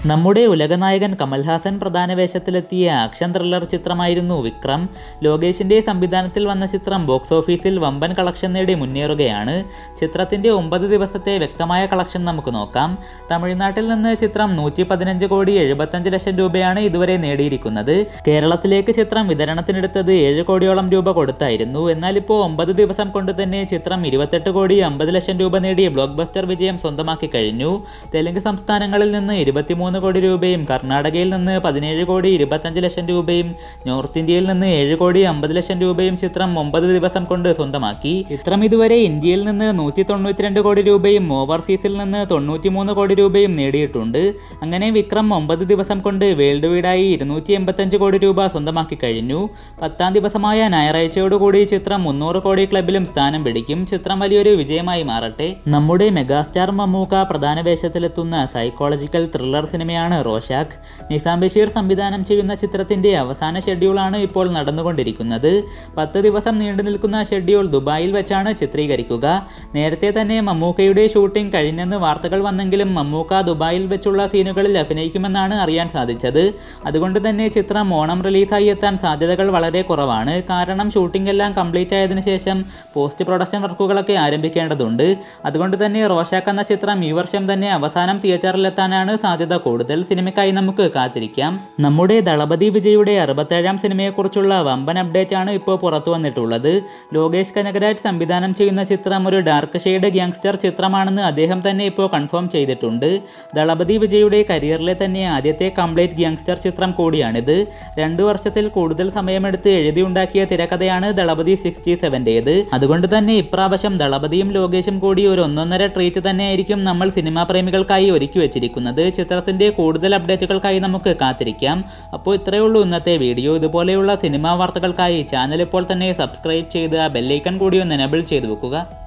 നമ്മുടെ ഉലകനായകൻ കമൽഹാസൻ പ്രധാന വേഷത്തിലെത്തിയ action thriller ചിത്രമായിരുന്നു വിക്രം ലോകേഷിന്റെ സംവിധാനത്തിൽ വന്ന ചിത്രം ബോക്സ് ഓഫീസിൽ വമ്പൻ കളക്ഷൻ നേടി മുന്നേറുകയാണ് ചിത്രത്തിന്റെ ഒമ്പത് ദിവസത്തെ വ്യക്തമായ കളക്ഷൻ നമുക്ക് നോക്കാം തമിഴ്നാട്ടിൽ നിന്ന് ചിത്രം നൂറ്റി പതിനഞ്ച് കോടി എഴുപത്തഞ്ച് ലക്ഷം രൂപയാണ് ഇതുവരെ നേടിയിരിക്കുന്നത് കേരളത്തിലേക്ക് ചിത്രം വിതരണത്തിനെടുത്തത് ഏഴ് കോടിയോളം രൂപ കൊടുത്തായിരുന്നു എന്നാൽ ഇപ്പോൾ ഒമ്പത് ദിവസം കൊണ്ട് തന്നെ ചിത്രം ഇരുപത്തെട്ട് കോടി അമ്പത് ലക്ഷം രൂപ നേടി ബ്ലോക്ക് ബസ്റ്റർ വിജയം സ്വന്തമാക്കി കഴിഞ്ഞു തെലുങ്ക് സംസ്ഥാനങ്ങളിൽ നിന്ന് ഇരുപത്തിമൂന്ന് കോടി രൂപയും കർണാടകയിൽ നിന്ന് പതിനേഴ് കോടി ഇരുപത്തഞ്ച് ലക്ഷം രൂപയും നോർത്ത് ഇന്ത്യയിൽ നിന്ന് ഏഴ് കോടി അമ്പത് ലക്ഷം രൂപയും ചിത്രം ഒമ്പത് ദിവസം കൊണ്ട് സ്വന്തമാക്കി ചിത്രം ഇതുവരെ ഇന്ത്യയിൽ നിന്ന് നൂറ്റി തൊണ്ണൂറ്റിരണ്ട് കോടി രൂപയും ഓവർസീസിൽ നിന്ന് തൊണ്ണൂറ്റിമൂന്ന് കോടി രൂപയും നേടിയിട്ടുണ്ട് അങ്ങനെ വിക്രം ഒമ്പത് ദിവസം കൊണ്ട് വേൾഡ് വൈഡായി ഇരുന്നൂറ്റി എൺപത്തഞ്ച് കോടി രൂപ സ്വന്തമാക്കി കഴിഞ്ഞു പത്താം ദിവസമായ ഞായറാഴ്ചയോടുകൂടി ചിത്രം മുന്നൂറ് കോടി ക്ലബിലും സ്ഥാനം പിടിക്കും ചിത്രം വലിയൊരു വിജയമായി മാറട്ടെ നമ്മുടെ മെഗാസ്റ്റാർ മമ്മൂക്ക പ്രധാന വേഷത്തിലെത്തുന്ന സൈക്കോളജിക്കൽ ത്രില്ലർ സിനിമയാണ് റോഷാക്ക് നിസാം ബഷീർ സംവിധാനം ചെയ്യുന്ന ചിത്രത്തിന്റെ അവസാന ഷെഡ്യൂളാണ് ഇപ്പോൾ നടന്നുകൊണ്ടിരിക്കുന്നത് പത്ത് ദിവസം നീണ്ടു നിൽക്കുന്ന ഷെഡ്യൂൾ ദുബായിൽ വെച്ചാണ് ചിത്രീകരിക്കുക നേരത്തെ തന്നെ മമ്മൂക്കയുടെ ഷൂട്ടിംഗ് കഴിഞ്ഞെന്ന് വാർത്തകൾ വന്നെങ്കിലും മമ്മൂക്ക ദുബായിൽ വെച്ചുള്ള സീനുകളിൽ അഭിനയിക്കുമെന്നാണ് അറിയാൻ സാധിച്ചത് അതുകൊണ്ട് തന്നെ ചിത്രം ഓണം റിലീസായി എത്താൻ സാധ്യതകൾ വളരെ കുറവാണ് കാരണം ഷൂട്ടിംഗ് എല്ലാം കംപ്ലീറ്റ് ആയതിനു ശേഷം പോസ്റ്റ് പ്രൊഡക്ഷൻ വർക്കുകളൊക്കെ ആരംഭിക്കേണ്ടതുണ്ട് അതുകൊണ്ട് തന്നെ റോഷാക്ക് എന്ന ചിത്രം ഈ വർഷം തന്നെ അവസാനം തിയേറ്ററിലെത്താനാണ് സാധ്യത കൂടുതൽ സിനിമയ്ക്കായി നമുക്ക് കാത്തിരിക്കാം നമ്മുടെ ദളപതി വിജയുടെ അറുപത്തേഴാം സിനിമയെക്കുറിച്ചുള്ള വമ്പൻ അപ്ഡേറ്റ് ആണ് ഇപ്പോൾ പുറത്തു വന്നിട്ടുള്ളത് ലോകേഷ് കനകരാജ് സംവിധാനം ചെയ്യുന്ന ചിത്രം ഒരു ഡാർക്ക് ഷെയ്ഡ് ഗ്യാങ്സ്റ്റർ ചിത്രമാണെന്ന് അദ്ദേഹം തന്നെ ഇപ്പോൾ കൺഫേം ചെയ്തിട്ടുണ്ട് ദളപതി വിജയുടെ കരിയറിലെ തന്നെ ആദ്യത്തെ കംപ്ലീറ്റ് ഗ്യാങ്സ്റ്റർ ചിത്രം കൂടിയാണിത് രണ്ടു വർഷത്തിൽ കൂടുതൽ സമയമെടുത്ത് എഴുതിയുണ്ടാക്കിയ തിരക്കഥയാണ് ദളപതി സിക്സ്റ്റി സെവൻ്റേത് അതുകൊണ്ട് തന്നെ ഇപ്രാവശ്യം ദളപതിയും ലോകേഷും കൂടി ഒരു ഒന്നൊന്നര ട്രീറ്റ് തന്നെയായിരിക്കും നമ്മൾ സിനിമാ പ്രേമികൾക്കായി ഒരുക്കി വെച്ചിരിക്കുന്നത് ചിത്രത്തിന്റെ കൂടുതൽ അപ്ഡേറ്റുകൾക്കായി നമുക്ക് കാത്തിരിക്കാം അപ്പോൾ ഇത്രയേ ഉള്ളൂ ഇന്നത്തെ വീഡിയോ ഇതുപോലെയുള്ള സിനിമാ വാർത്തകൾക്കായി ചാനൽ ഇപ്പോൾ തന്നെ സബ്സ്ക്രൈബ് ചെയ്ത് ആ ബെല്ലൈക്കൺ കൂടി ഒന്ന് എനബിൾ ചെയ്തു വെക്കുക